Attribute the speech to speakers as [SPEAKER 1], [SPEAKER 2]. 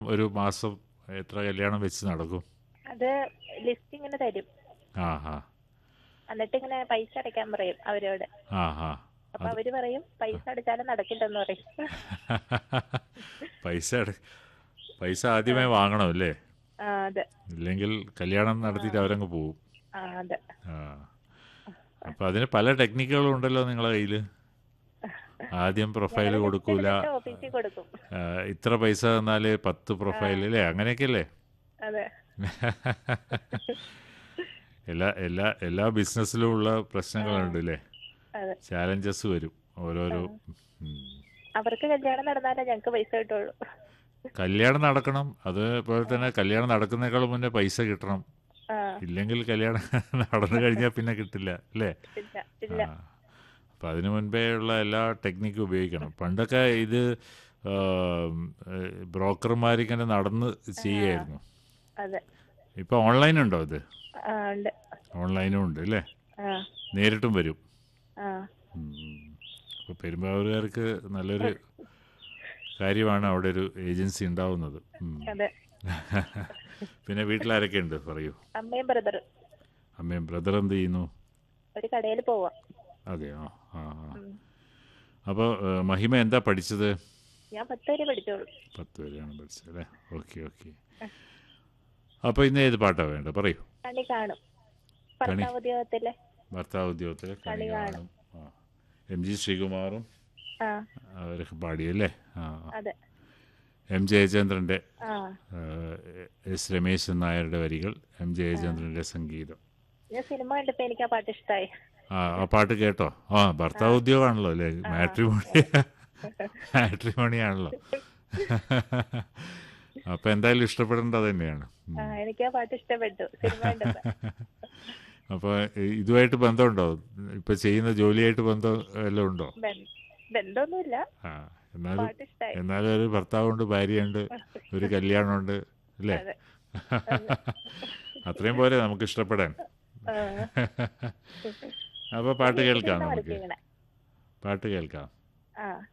[SPEAKER 1] ഒരു മാസം എത്ര കല്യാണം വെച്ച് നടക്കും
[SPEAKER 2] അത് ലിസ്റ്റ് ഇങ്ങനെ തരും
[SPEAKER 1] ആ ഹാ
[SPEAKER 2] എന്നിട്ട് ഇങ്ങനെ പൈസ അടയ്ക്കാൻ പറയും അവരോട്
[SPEAKER 1] ആ ഹാ
[SPEAKER 2] അപ്പൊ അവര് പറയും പൈസ അടച്ചാലും നടക്കില്ലെന്ന് പറയും
[SPEAKER 1] പൈസ അട- പൈസ ആദ്യമേ വാങ്ങണം അല്ലേ
[SPEAKER 2] ആ അതെ
[SPEAKER 1] ഇല്ലെങ്കിൽ കല്യാണം നടത്തിയിട്ട് അവരങ്ങ് പോവും
[SPEAKER 2] ആ അതെ
[SPEAKER 1] ആ അപ്പൊ അതിന് പല ടെക്നിക്കുകളും ഉണ്ടല്ലോ നിങ്ങളെ കയ്യിൽ ആദ്യം പ്രൊഫൈൽ കൊടുക്കൂല
[SPEAKER 2] ഓഫീസിൽ കൊടുക്കും
[SPEAKER 1] ആ, ഇത്ര പൈസ തന്നാല് പത്ത് പ്രൊഫൈൽ അല്ലേ അങ്ങനെയൊക്കെയല്ലേ
[SPEAKER 2] അതെ
[SPEAKER 1] എല്ലാ എല്ലാ എല്ലാ ബിസിനസ്സിലും ഉള്ള പ്രശ്നങ്ങളുണ്ട് അല്ലേ
[SPEAKER 2] അതെ
[SPEAKER 1] ചാലഞ്ചസ് വരും ഓരോരോ ഉം.
[SPEAKER 2] അവർക്ക് കല്യാണം നടന്നാലേ ഞങ്ങക്ക് പൈസ കിട്ടുള്ളൂ
[SPEAKER 1] കല്യാണം നടക്കണം അതുപോലെ തന്നെ കല്യാണം നടക്കുന്നേക്കാൾ മുന്നേ പൈസ കിട്ടണം
[SPEAKER 2] ആ
[SPEAKER 1] ഇല്ലെങ്കിൽ കല്യാണം നടന്നു കഴിഞ്ഞാൽ പിന്നെ കിട്ടില്ല അല്ലേ
[SPEAKER 2] ഇല്ല ഇല്ല
[SPEAKER 1] ആ. അപ്പം അതിനു മുൻപേ ഉള്ള എല്ലാ ടെക്നിക്കും ഉപയോഗിക്കണം പണ്ടൊക്കെ ഇത് ബ്രോക്കർമാരിങ്ങനെ നടന്ന് ചെയ്യായിരുന്നു
[SPEAKER 2] അതെ
[SPEAKER 1] ഇപ്പം ഓൺലൈൻ ഉണ്ടോ ഇത്
[SPEAKER 2] ആ ഉണ്ട്
[SPEAKER 1] ഓൺലൈനും ഉണ്ട് അല്ലേ
[SPEAKER 2] ആ
[SPEAKER 1] നേരിട്ടും വരും
[SPEAKER 2] ആ
[SPEAKER 1] അപ്പോൾ പെരുമ്പാവൂരുകാർക്ക് നല്ലൊരു കാര്യമാണ് അവിടെ ഒരു ഏജൻസി ഉണ്ടാവുന്നത് ഉം.
[SPEAKER 2] അതെ
[SPEAKER 1] പിന്നെ വീട്ടിലാരൊക്കെ ഉണ്ട് പറയൂ
[SPEAKER 2] അമ്മയും ബ്രദറും
[SPEAKER 1] അമ്മയും ബ്രദർ എന്ത് ചെയ്യുന്നു
[SPEAKER 2] ഒരു കടയിൽ പോവാം
[SPEAKER 1] അതെയോ ആ ആ
[SPEAKER 2] ഉം.
[SPEAKER 1] അപ്പോൾ മഹിമ എന്താ പഠിച്ചത്
[SPEAKER 2] ഞാൻ പത്ത് വരെ പഠിച്ചോളൂ
[SPEAKER 1] പത്ത് വരെയാണ് പഠിച്ചത് അല്ലേ ഓക്കെ ഓക്കെ അപ്പോൾ ഇന്ന് ഏത് പാട്ടാണ് വേണ്ടത് പറയൂ
[SPEAKER 2] കണി കാണും ഭർത്താവ് ഉദ്യോഗത്തിലെ
[SPEAKER 1] ഭർത്താവ് ഉദ്യോഗത്തിലെ കണി
[SPEAKER 2] കണി കാണും.
[SPEAKER 1] കാണും ആ എം ജി ശ്രീകുമാറും
[SPEAKER 2] ആ
[SPEAKER 1] അവരൊക്കെ പാടിയല്ലേ ആ
[SPEAKER 2] അതെ
[SPEAKER 1] എം ജയചന്ദ്രൻ്റെ
[SPEAKER 2] ആ
[SPEAKER 1] എസ് രമേശൻ നായരുടെ വരികൾ എം ജയചന്ദ്രൻ്റെ സംഗീതം
[SPEAKER 2] ഞാൻ സിനിമ കണ്ടപ്പോ എനിക്ക് ആ പാട്ട് ഇഷ്ടമായി
[SPEAKER 1] ആ ആ പാട്ട് കേട്ടോ ആ ഭർത്താവ് ഉദ്യോഗമാണല്ലോ അല്ലേ മാട്രിമോണി മാട്രിമോണിയാണല്ലോ അപ്പൊ എന്തായാലും ഇഷ്ടപ്പെടേണ്ടത് തന്നെയാണ് ഉം.
[SPEAKER 2] ആ എനിക്ക് ആ പാട്ട് ഇഷ്ടപ്പെട്ടു സിനിമ കണ്ടപ്പോ
[SPEAKER 1] അപ്പൊ ഇ- ഇതുമായിട്ട് ബന്ധമുണ്ടോ ഇപ്പൊ ചെയ്യുന്ന ജോലിയായിട്ട് ബന്ധം എല്ലാം ഉണ്ടോ
[SPEAKER 2] ബന്ധ- ബന്ധമൊന്നുമില്ല
[SPEAKER 1] ആ എന്നാലും
[SPEAKER 2] പാട്ട് ഇഷ്ടമായി
[SPEAKER 1] എന്നാലും ഒരു ഭർത്താവുണ്ട് ഭാര്യയുണ്ട് ഒരു കല്യാണമുണ്ട് അല്ലേ
[SPEAKER 2] അതെ
[SPEAKER 1] അത്രയും പോലെ നമുക്ക് ഇഷ്ടപ്പെടാൻ
[SPEAKER 2] ആ.
[SPEAKER 1] അപ്പൊ പാട്ട് കേൾക്കാം
[SPEAKER 2] വീട്ടിലിരുന്ന് work
[SPEAKER 1] നമുക്ക്
[SPEAKER 2] ചെയ്യണേ.
[SPEAKER 1] പാട്ട് കേൾക്കാം
[SPEAKER 2] ആ